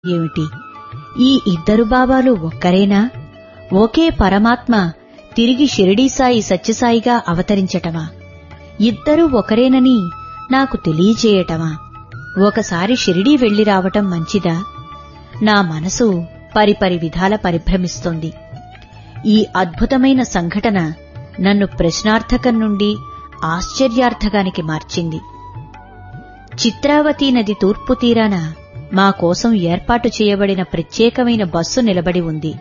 ఏమిటి ఈ ఇద్దరు బాబాలు ఒక్కరేనా ఒకే పరమాత్మ తిరిగి షిరిడీ సాయి సత్యసాయిగా అవతరించటమా ఇద్దరూ ఒకరేనని నాకు తెలియచేయటమా ఒకసారి షిరిడీ వెళ్లి రావటం మంచిదా నా మనసు పరిపరి విధాల పరిభ్రమిస్తోంది ఈ అద్భుతమైన సంఘటన నన్ను ప్రశ్నార్థకం నుండి ఆశ్చర్యార్థకానికి మార్చింది చిత్రావతి నది తూర్పు తీరాన మా కోసం ఏర్పాటు చేయబడిన ప్రత్యేకమైన బస్సు నిలబడి ఉంది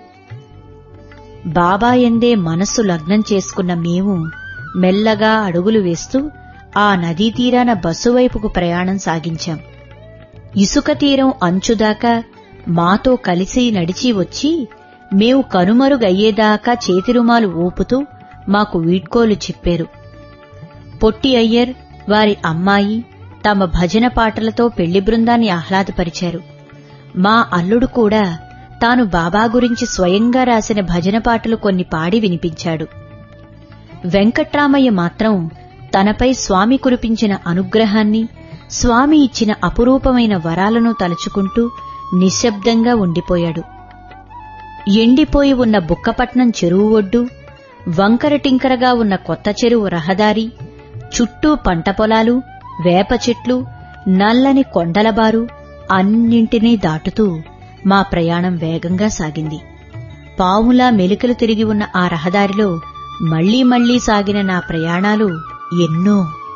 బాబా ఎందే మనస్సు లగ్నం చేసుకున్న మేము మెల్లగా అడుగులు వేస్తూ ఆ నదీ తీరాన బస్సు వైపుకు ప్రయాణం సాగించాం ఇసుక తీరం అంచుదాకా మాతో కలిసి నడిచి వచ్చి మేము కనుమరుగయ్యేదాకా చేతిరుమాలు ఊపుతూ మాకు వీడ్కోలు చెప్పారు పొట్టి అయ్యర్ వారి అమ్మాయి తమ భజన పాటలతో పెళ్లి బృందాన్ని ఆహ్లాదపరిచారు మా అల్లుడు కూడా తాను బాబా గురించి స్వయంగా రాసిన భజన పాటలు కొన్ని పాడి వినిపించాడు వెంకట్రామయ్య మాత్రం తనపై స్వామి కురిపించిన అనుగ్రహాన్ని స్వామి ఇచ్చిన అపురూపమైన వరాలను తలుచుకుంటూ నిశ్శబ్దంగా ఉండిపోయాడు ఎండిపోయి ఉన్న బుక్కపట్నం చెరువు ఒడ్డు వంకరటింకరగా ఉన్న కొత్త చెరువు రహదారి చుట్టూ పంట పొలాలు వేప చెట్లు నల్లని కొండలబారు అన్నింటినీ దాటుతూ మా ప్రయాణం వేగంగా సాగింది పావులా మెలికలు తిరిగి ఉన్న ఆ రహదారిలో మళ్లీ మళ్లీ సాగిన నా ప్రయాణాలు ఎన్నో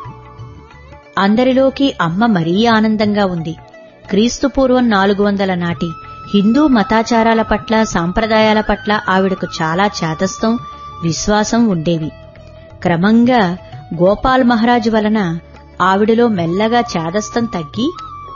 అందరిలోకి అమ్మ మరీ ఆనందంగా ఉంది క్రీస్తుపూర్వం నాలుగు వందల నాటి హిందూ మతాచారాల పట్ల సాంప్రదాయాల పట్ల ఆవిడకు చాలా చేతస్థం విశ్వాసం ఉండేవి క్రమంగా గోపాల్ మహారాజు వలన ఆవిడలో మెల్లగా చేదస్థం తగ్గి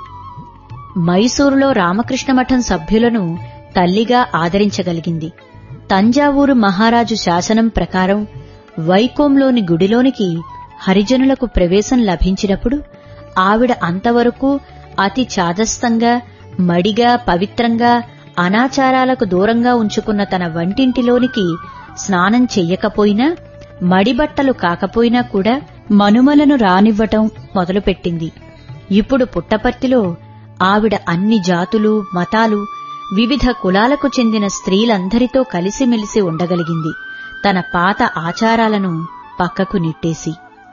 మైసూరులో రామకృష్ణ మఠం సభ్యులను తల్లిగా ఆదరించగలిగింది తంజావూరు మహారాజు శాసనం ప్రకారం వైకోంలోని గుడిలోనికి హరిజనులకు ప్రవేశం లభించినప్పుడు ఆవిడ అంతవరకు అతి చాదస్తంగా మడిగా పవిత్రంగా అనాచారాలకు దూరంగా ఉంచుకున్న తన వంటింటిలోనికి స్నానం చెయ్యకపోయినా మడిబట్టలు కాకపోయినా కూడా మనుమలను రానివ్వటం మొదలుపెట్టింది ఇప్పుడు పుట్టపర్తిలో ఆవిడ అన్ని జాతులు మతాలు వివిధ కులాలకు చెందిన స్త్రీలందరితో కలిసిమెలిసి ఉండగలిగింది తన పాత ఆచారాలను పక్కకు నెట్టేసి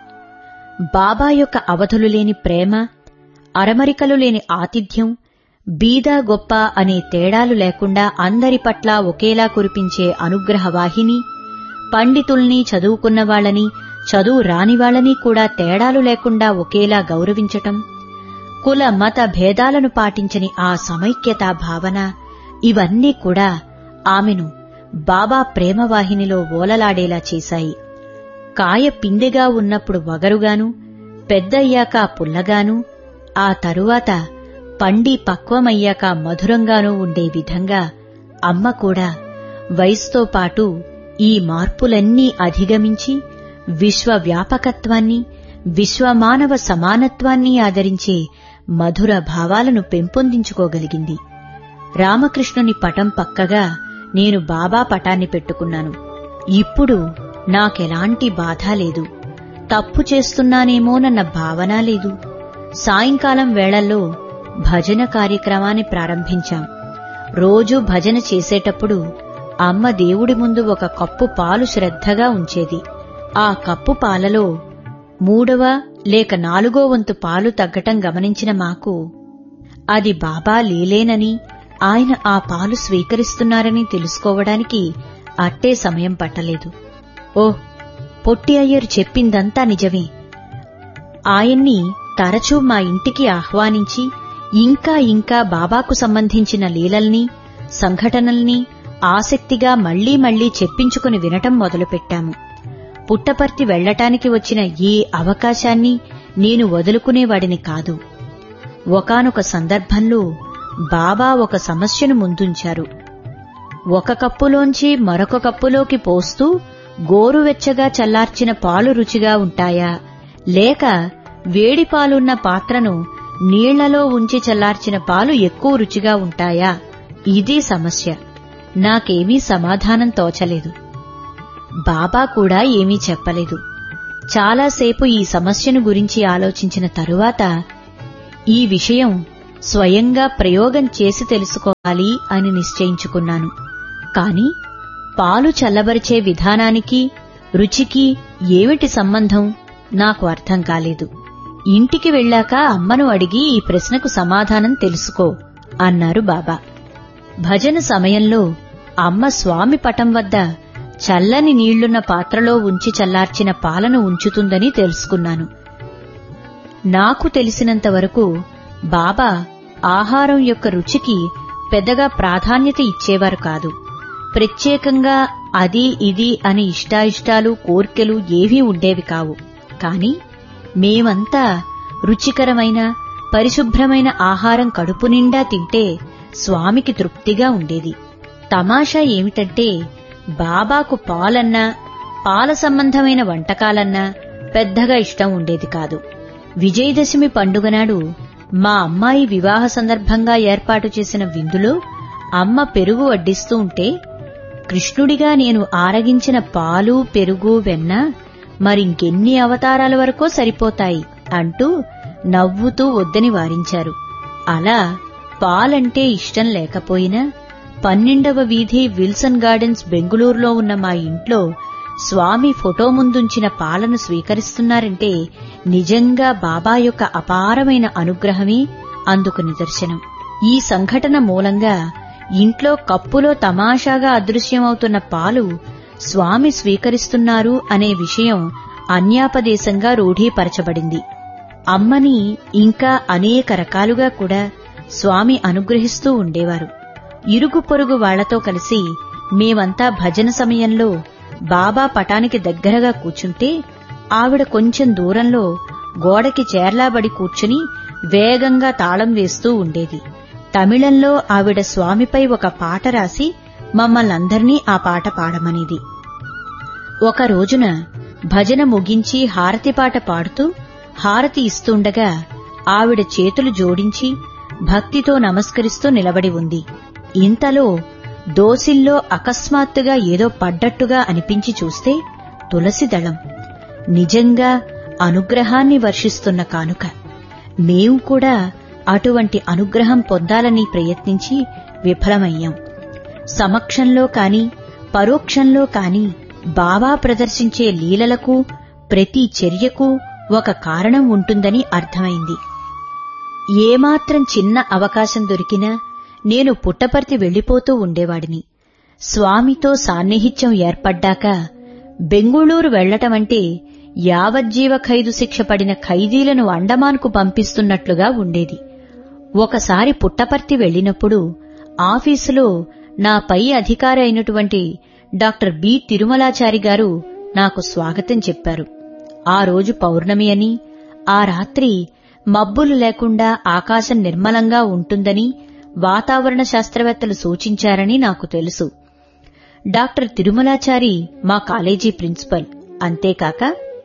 బాబా యొక్క అవధులు లేని ప్రేమ అరమరికలు లేని ఆతిథ్యం బీద గొప్ప అనే తేడాలు లేకుండా అందరి పట్ల ఒకేలా కురిపించే అనుగ్రహవాహిని పండితుల్ని చదువుకున్నవాళ్లని చదువు రానివాళ్లని కూడా తేడాలు లేకుండా ఒకేలా గౌరవించటం కుల మత భేదాలను పాటించని ఆ సమైక్యతా భావన ఇవన్నీ కూడా ఆమెను బాబా ప్రేమవాహినిలో ఓలలాడేలా చేశాయి కాయ పిందెగా ఉన్నప్పుడు వగరుగాను పెద్దయ్యాక పుల్లగాను ఆ తరువాత పండి పక్వమయ్యాక మధురంగానూ ఉండే విధంగా అమ్మ కూడా వయసుతో పాటు ఈ మార్పులన్నీ అధిగమించి విశ్వవ్యాపకత్వాన్ని విశ్వమానవ సమానత్వాన్ని ఆదరించే మధుర భావాలను పెంపొందించుకోగలిగింది రామకృష్ణుని పటం పక్కగా నేను బాబా పటాన్ని పెట్టుకున్నాను ఇప్పుడు నాకెలాంటి బాధ లేదు తప్పు చేస్తున్నానేమోనన్న భావన లేదు సాయంకాలం వేళల్లో భజన కార్యక్రమాన్ని ప్రారంభించాం రోజూ భజన చేసేటప్పుడు అమ్మ దేవుడి ముందు ఒక కప్పు పాలు శ్రద్ధగా ఉంచేది ఆ కప్పు పాలలో మూడవ లేక నాలుగో వంతు పాలు తగ్గటం గమనించిన మాకు అది బాబా లీలేనని ఆయన ఆ పాలు స్వీకరిస్తున్నారని తెలుసుకోవడానికి అట్టే సమయం పట్టలేదు ఓ పొట్టి అయ్యరు చెప్పిందంతా నిజమే ఆయన్ని తరచూ మా ఇంటికి ఆహ్వానించి ఇంకా ఇంకా బాబాకు సంబంధించిన లీలల్ని సంఘటనల్ని ఆసక్తిగా మళ్లీ మళ్లీ చెప్పించుకుని వినటం మొదలుపెట్టాము పుట్టపర్తి వెళ్లటానికి వచ్చిన ఏ అవకాశాన్ని నేను వదులుకునేవాడిని కాదు ఒకనొక సందర్భంలో బాబా ఒక సమస్యను ముందుంచారు ఒక కప్పులోంచి మరొక కప్పులోకి పోస్తూ గోరువెచ్చగా చల్లార్చిన పాలు రుచిగా ఉంటాయా లేక వేడి పాలున్న పాత్రను నీళ్లలో ఉంచి చల్లార్చిన పాలు ఎక్కువ రుచిగా ఉంటాయా ఇది సమస్య నాకేమీ సమాధానం తోచలేదు బాబా కూడా ఏమీ చెప్పలేదు చాలాసేపు ఈ సమస్యను గురించి ఆలోచించిన తరువాత ఈ విషయం స్వయంగా ప్రయోగం చేసి తెలుసుకోవాలి అని నిశ్చయించుకున్నాను కాని పాలు చల్లబరిచే విధానానికి రుచికి ఏమిటి సంబంధం నాకు అర్థం కాలేదు ఇంటికి వెళ్ళాక అమ్మను అడిగి ఈ ప్రశ్నకు సమాధానం తెలుసుకో అన్నారు బాబా భజన సమయంలో అమ్మ స్వామి పటం వద్ద చల్లని నీళ్లున్న పాత్రలో ఉంచి చల్లార్చిన పాలను ఉంచుతుందని తెలుసుకున్నాను నాకు తెలిసినంత వరకు బాబా ఆహారం యొక్క రుచికి పెద్దగా ప్రాధాన్యత ఇచ్చేవారు కాదు ప్రత్యేకంగా అది ఇది అని ఇష్టాయిష్టాలు కోర్కెలు ఏవీ ఉండేవి కావు కాని మేమంతా రుచికరమైన పరిశుభ్రమైన ఆహారం కడుపు నిండా తింటే స్వామికి తృప్తిగా ఉండేది తమాషా ఏమిటంటే బాబాకు పాలన్నా పాల సంబంధమైన వంటకాలన్నా పెద్దగా ఇష్టం ఉండేది కాదు విజయదశమి పండుగనాడు మా అమ్మాయి వివాహ సందర్భంగా ఏర్పాటు చేసిన విందులో అమ్మ పెరుగు వడ్డిస్తూ ఉంటే కృష్ణుడిగా నేను ఆరగించిన పాలు పెరుగు వెన్న మరింకెన్ని అవతారాల వరకో సరిపోతాయి అంటూ నవ్వుతూ వద్దని వారించారు అలా పాలంటే ఇష్టం లేకపోయినా పన్నెండవ వీధి విల్సన్ గార్డెన్స్ బెంగుళూరులో ఉన్న మా ఇంట్లో స్వామి ఫోటో ముందుంచిన పాలను స్వీకరిస్తున్నారంటే నిజంగా బాబా యొక్క అపారమైన అనుగ్రహమే అందుకు నిదర్శనం ఈ సంఘటన మూలంగా ఇంట్లో కప్పులో తమాషాగా అదృశ్యమవుతున్న పాలు స్వామి స్వీకరిస్తున్నారు అనే విషయం అన్యాపదేశంగా రూఢీపరచబడింది అమ్మని ఇంకా అనేక రకాలుగా కూడా స్వామి అనుగ్రహిస్తూ ఉండేవారు ఇరుగు పొరుగు వాళ్లతో కలిసి మేమంతా భజన సమయంలో బాబా పటానికి దగ్గరగా కూర్చుంటే ఆవిడ కొంచెం దూరంలో గోడకి చేర్లాబడి కూర్చుని వేగంగా తాళం వేస్తూ ఉండేది తమిళంలో ఆవిడ స్వామిపై ఒక పాట రాసి మమ్మల్నందర్నీ ఆ పాట పాడమనేది ఒక రోజున భజన ముగించి హారతి పాట పాడుతూ హారతి ఇస్తుండగా ఆవిడ చేతులు జోడించి భక్తితో నమస్కరిస్తూ నిలబడి ఉంది ఇంతలో దోసిల్లో అకస్మాత్తుగా ఏదో పడ్డట్టుగా అనిపించి చూస్తే తులసి దళం నిజంగా అనుగ్రహాన్ని వర్షిస్తున్న కానుక మేము కూడా అటువంటి అనుగ్రహం పొందాలని ప్రయత్నించి విఫలమయ్యాం సమక్షంలో కాని పరోక్షంలో కాని బాబా ప్రదర్శించే లీలలకు ప్రతి చర్యకు ఒక కారణం ఉంటుందని అర్థమైంది ఏమాత్రం చిన్న అవకాశం దొరికినా నేను పుట్టపర్తి వెళ్లిపోతూ ఉండేవాడిని స్వామితో సాన్నిహిత్యం ఏర్పడ్డాక బెంగుళూరు వెళ్లటమంటే యావజ్జీవ ఖైదు శిక్ష పడిన ఖైదీలను అండమాన్కు పంపిస్తున్నట్లుగా ఉండేది ఒకసారి పుట్టపర్తి వెళ్లినప్పుడు ఆఫీసులో నా పై అధికారి అయినటువంటి డాక్టర్ బి తిరుమలాచారి గారు నాకు స్వాగతం చెప్పారు ఆ రోజు పౌర్ణమి అని ఆ రాత్రి మబ్బులు లేకుండా ఆకాశం నిర్మలంగా ఉంటుందని వాతావరణ శాస్త్రవేత్తలు సూచించారని నాకు తెలుసు డాక్టర్ తిరుమలాచారి మా కాలేజీ ప్రిన్సిపల్ అంతేకాక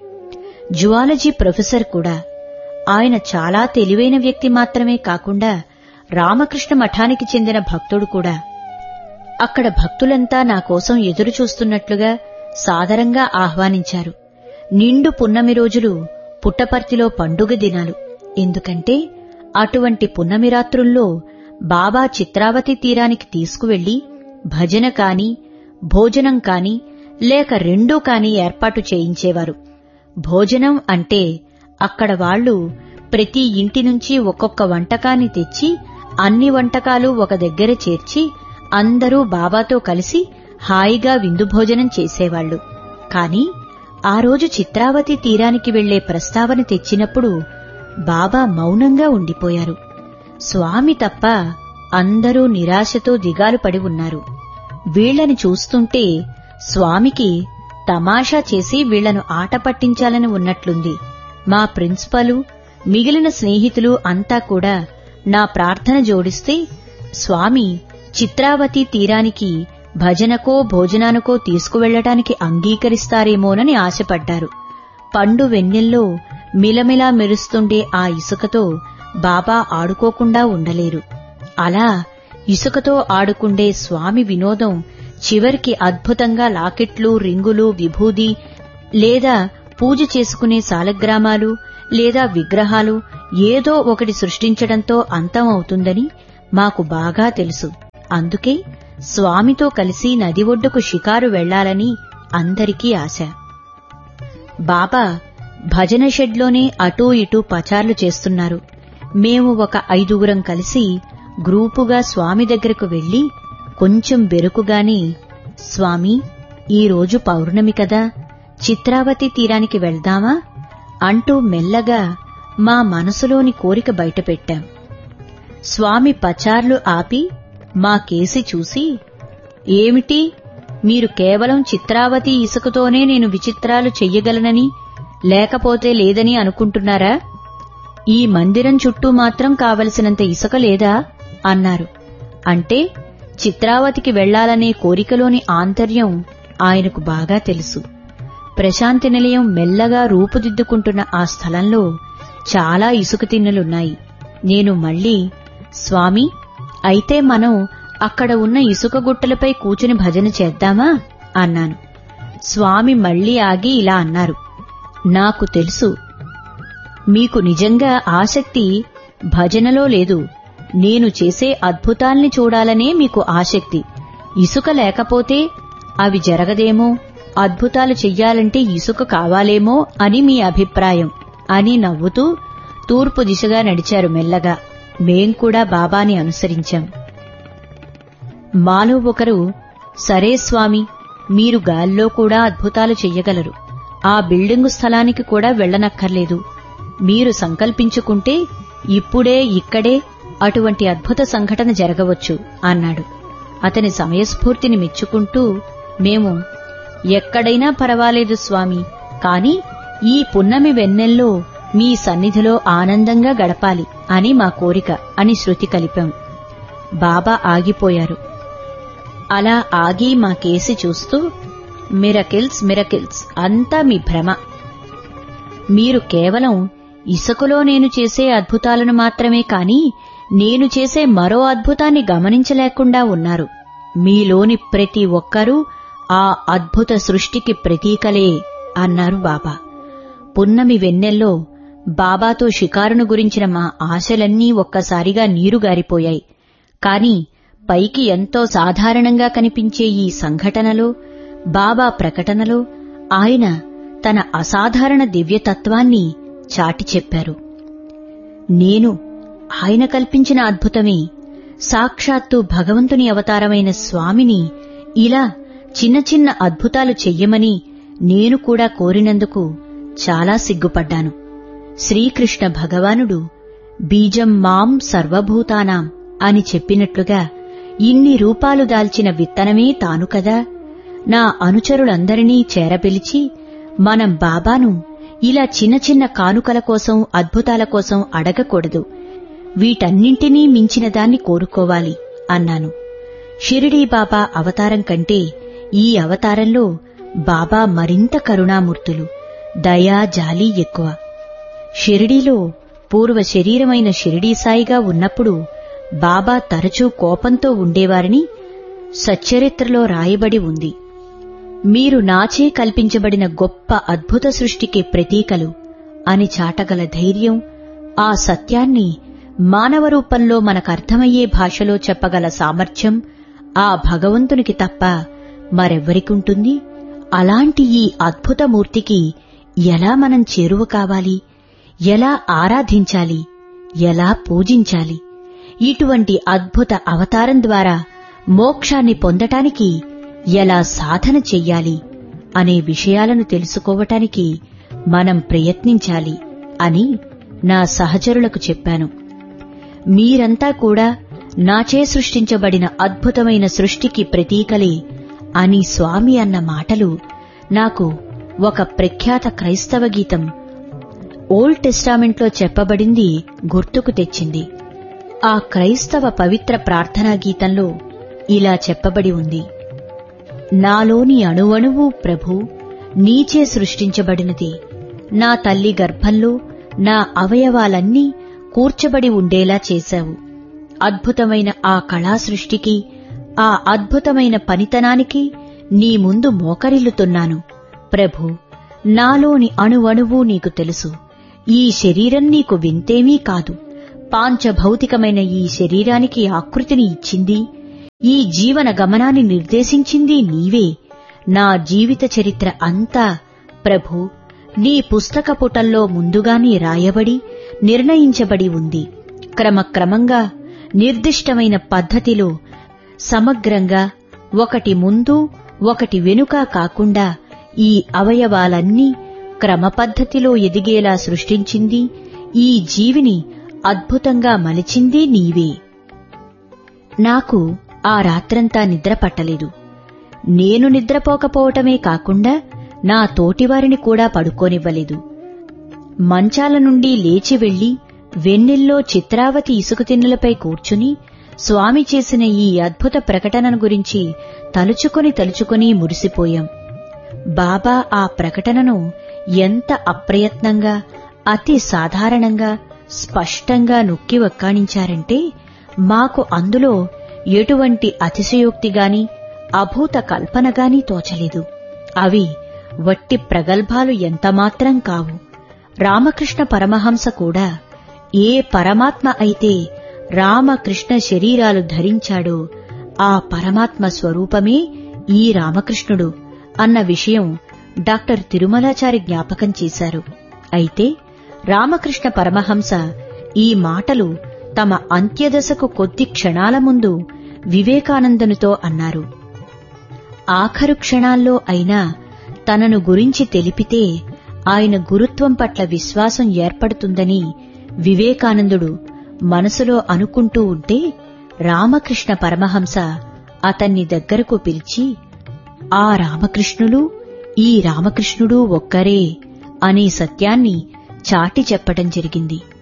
జువాలజీ ప్రొఫెసర్ కూడా ఆయన చాలా తెలివైన వ్యక్తి మాత్రమే కాకుండా రామకృష్ణ మఠానికి చెందిన భక్తుడు కూడా అక్కడ భక్తులంతా నా కోసం ఎదురు చూస్తున్నట్లుగా సాదరంగా ఆహ్వానించారు నిండు పున్నమి రోజులు పుట్టపర్తిలో పండుగ దినాలు ఎందుకంటే అటువంటి పున్నమి రాత్రుల్లో బాబా చిత్రావతి తీరానికి తీసుకువెళ్లి భజన కాని భోజనం కాని లేక రెండూ కాని ఏర్పాటు చేయించేవారు భోజనం అంటే అక్కడ వాళ్లు ప్రతి ఇంటి నుంచి ఒక్కొక్క వంటకాన్ని తెచ్చి అన్ని వంటకాలు ఒక దగ్గర చేర్చి అందరూ బాబాతో కలిసి హాయిగా విందు భోజనం చేసేవాళ్లు కాని ఆ రోజు చిత్రావతి తీరానికి వెళ్లే ప్రస్తావన తెచ్చినప్పుడు బాబా మౌనంగా ఉండిపోయారు స్వామి తప్ప అందరూ నిరాశతో దిగాలు పడి ఉన్నారు వీళ్లని చూస్తుంటే స్వామికి తమాషా చేసి వీళ్లను ఆట పట్టించాలని ఉన్నట్లుంది మా ప్రిన్సిపలు మిగిలిన స్నేహితులు అంతా కూడా నా ప్రార్థన జోడిస్తే స్వామి చిత్రావతి తీరానికి భజనకో భోజనానికో తీసుకువెళ్లటానికి అంగీకరిస్తారేమోనని ఆశపడ్డారు పండు వెన్నెల్లో మిలమిలా మెరుస్తుండే ఆ ఇసుకతో బాబా ఆడుకోకుండా ఉండలేరు అలా ఇసుకతో ఆడుకుండే స్వామి వినోదం చివరికి అద్భుతంగా లాకెట్లు రింగులు విభూది లేదా పూజ చేసుకునే సాలగ్రామాలు లేదా విగ్రహాలు ఏదో ఒకటి సృష్టించడంతో అంతం అవుతుందని మాకు బాగా తెలుసు అందుకే స్వామితో కలిసి నది ఒడ్డుకు షికారు వెళ్లాలని అందరికీ ఆశ బాబా భజన షెడ్లోనే అటూ ఇటూ పచార్లు చేస్తున్నారు మేము ఒక ఐదుగురం కలిసి గ్రూపుగా స్వామి దగ్గరకు వెళ్లి కొంచెం బెరుకుగానే స్వామి ఈరోజు పౌర్ణమి కదా చిత్రావతి తీరానికి వెళ్దామా అంటూ మెల్లగా మా మనసులోని కోరిక బయటపెట్టాం స్వామి పచార్లు ఆపి మా కేసి చూసి ఏమిటి మీరు కేవలం చిత్రావతి ఇసుకతోనే నేను విచిత్రాలు చెయ్యగలనని లేకపోతే లేదని అనుకుంటున్నారా ఈ మందిరం చుట్టూ మాత్రం కావలసినంత ఇసుక లేదా అన్నారు అంటే చిత్రావతికి వెళ్లాలనే కోరికలోని ఆంతర్యం ఆయనకు బాగా తెలుసు ప్రశాంతి నిలయం మెల్లగా రూపుదిద్దుకుంటున్న ఆ స్థలంలో చాలా ఇసుక తిన్నెలున్నాయి నేను మళ్ళీ స్వామి అయితే మనం అక్కడ ఉన్న ఇసుక గుట్టలపై కూచుని భజన చేద్దామా అన్నాను స్వామి మళ్ళీ ఆగి ఇలా అన్నారు నాకు తెలుసు మీకు నిజంగా ఆసక్తి భజనలో లేదు నేను చేసే అద్భుతాల్ని చూడాలనే మీకు ఆసక్తి ఇసుక లేకపోతే అవి జరగదేమో అద్భుతాలు చెయ్యాలంటే ఇసుక కావాలేమో అని మీ అభిప్రాయం అని నవ్వుతూ తూర్పు దిశగా నడిచారు మెల్లగా మేం కూడా బాబాని అనుసరించాం మాలో ఒకరు సరే స్వామి మీరు గాల్లో కూడా అద్భుతాలు చెయ్యగలరు ఆ బిల్డింగు స్థలానికి కూడా వెళ్లనక్కర్లేదు మీరు సంకల్పించుకుంటే ఇప్పుడే ఇక్కడే అటువంటి అద్భుత సంఘటన జరగవచ్చు అన్నాడు అతని సమయస్ఫూర్తిని మెచ్చుకుంటూ మేము ఎక్కడైనా పర్వాలేదు స్వామి కాని ఈ పున్నమి వెన్నెల్లో మీ సన్నిధిలో ఆనందంగా గడపాలి అని మా కోరిక అని శృతి కలిపాం బాబా ఆగిపోయారు అలా ఆగి మా కేసి చూస్తూ మిరకిల్స్ మిరకిల్స్ అంతా మీ భ్రమ మీరు కేవలం ఇసుకలో నేను చేసే అద్భుతాలను మాత్రమే కాని నేను చేసే మరో అద్భుతాన్ని గమనించలేకుండా ఉన్నారు మీలోని ప్రతి ఒక్కరూ ఆ అద్భుత సృష్టికి ప్రతీకలే అన్నారు బాబా పున్నమి వెన్నెల్లో బాబాతో షికారును గురించిన మా ఆశలన్నీ ఒక్కసారిగా నీరుగారిపోయాయి కాని పైకి ఎంతో సాధారణంగా కనిపించే ఈ సంఘటనలో బాబా ప్రకటనలో ఆయన తన అసాధారణ దివ్యతత్వాన్ని చాటి చెప్పారు నేను ఆయన కల్పించిన అద్భుతమే సాక్షాత్తు భగవంతుని అవతారమైన స్వామిని ఇలా చిన్న చిన్న అద్భుతాలు చెయ్యమని నేను కూడా కోరినందుకు చాలా సిగ్గుపడ్డాను శ్రీకృష్ణ భగవానుడు బీజం మాం సర్వభూతానాం అని చెప్పినట్లుగా ఇన్ని రూపాలు దాల్చిన విత్తనమే తాను కదా నా అనుచరులందరినీ చేరపిలిచి మనం బాబాను ఇలా చిన్న చిన్న కానుకల కోసం అద్భుతాల కోసం అడగకూడదు వీటన్నింటినీ మించిన దాన్ని కోరుకోవాలి అన్నాను షిరిడీ బాబా అవతారం కంటే ఈ అవతారంలో బాబా మరింత కరుణామూర్తులు దయా జాలి ఎక్కువ షిరిడీలో పూర్వ శరీరమైన షిరిడీ సాయిగా ఉన్నప్పుడు బాబా తరచూ కోపంతో ఉండేవారని సచ్చరిత్రలో రాయబడి ఉంది మీరు నాచే కల్పించబడిన గొప్ప అద్భుత సృష్టికి ప్రతీకలు అని చాటగల ధైర్యం ఆ సత్యాన్ని మానవ రూపంలో మనకర్థమయ్యే భాషలో చెప్పగల సామర్థ్యం ఆ భగవంతునికి తప్ప మరెవ్వరికుంటుంది అలాంటి ఈ అద్భుత మూర్తికి ఎలా మనం చేరువ కావాలి ఎలా ఆరాధించాలి ఎలా పూజించాలి ఇటువంటి అద్భుత అవతారం ద్వారా మోక్షాన్ని పొందటానికి ఎలా సాధన చెయ్యాలి అనే విషయాలను తెలుసుకోవటానికి మనం ప్రయత్నించాలి అని నా సహచరులకు చెప్పాను మీరంతా కూడా నాచే సృష్టించబడిన అద్భుతమైన సృష్టికి ప్రతీకలే అని స్వామి అన్న మాటలు నాకు ఒక ప్రఖ్యాత క్రైస్తవ గీతం ఓల్డ్ టెస్టామెంట్లో చెప్పబడింది గుర్తుకు తెచ్చింది ఆ క్రైస్తవ పవిత్ర ప్రార్థనా గీతంలో ఇలా చెప్పబడి ఉంది నాలోని అణువణువు ప్రభు నీచే సృష్టించబడినది నా తల్లి గర్భంలో నా అవయవాలన్నీ కూర్చబడి ఉండేలా చేశావు అద్భుతమైన ఆ కళా సృష్టికి ఆ అద్భుతమైన పనితనానికి నీ ముందు మోకరిల్లుతున్నాను ప్రభు నాలోని అణువణువు నీకు తెలుసు ఈ శరీరం నీకు వింతేమీ కాదు పాంచభౌతికమైన ఈ శరీరానికి ఆకృతిని ఇచ్చింది ఈ జీవన గమనాన్ని నిర్దేశించింది నీవే నా జీవిత చరిత్ర అంతా ప్రభు నీ పుస్తక పుటల్లో ముందుగానే రాయబడి నిర్ణయించబడి ఉంది క్రమక్రమంగా నిర్దిష్టమైన పద్ధతిలో సమగ్రంగా ఒకటి ముందు ఒకటి వెనుక కాకుండా ఈ అవయవాలన్నీ క్రమపద్ధతిలో ఎదిగేలా సృష్టించింది ఈ జీవిని అద్భుతంగా మలిచింది నీవే నాకు ఆ రాత్రంతా నిద్ర పట్టలేదు నేను నిద్రపోకపోవటమే కాకుండా నా తోటివారిని కూడా పడుకోనివ్వలేదు మంచాల నుండి లేచి వెళ్లి వెన్నెల్లో చిత్రావతి ఇసుక తిన్నులపై కూర్చుని స్వామి చేసిన ఈ అద్భుత ప్రకటనను గురించి తలుచుకొని తలుచుకొని మురిసిపోయాం బాబా ఆ ప్రకటనను ఎంత అప్రయత్నంగా అతి సాధారణంగా స్పష్టంగా నొక్కి వక్కాణించారంటే మాకు అందులో ఎటువంటి అతిశయోక్తిగాని అభూత కల్పనగాని తోచలేదు అవి వట్టి ప్రగల్భాలు ఎంతమాత్రం కావు రామకృష్ణ పరమహంస కూడా ఏ పరమాత్మ అయితే రామకృష్ణ శరీరాలు ధరించాడో ఆ పరమాత్మ స్వరూపమే ఈ రామకృష్ణుడు అన్న విషయం డాక్టర్ తిరుమలాచారి జ్ఞాపకం చేశారు అయితే రామకృష్ణ పరమహంస ఈ మాటలు తమ అంత్యదశకు కొద్ది క్షణాల ముందు వివేకానందనుతో అన్నారు ఆఖరు క్షణాల్లో అయినా తనను గురించి తెలిపితే ఆయన గురుత్వం పట్ల విశ్వాసం ఏర్పడుతుందని వివేకానందుడు మనసులో అనుకుంటూ ఉంటే రామకృష్ణ పరమహంస అతన్ని దగ్గరకు పిలిచి ఆ రామకృష్ణులు ఈ రామకృష్ణుడు ఒక్కరే అనే సత్యాన్ని చాటి చెప్పటం జరిగింది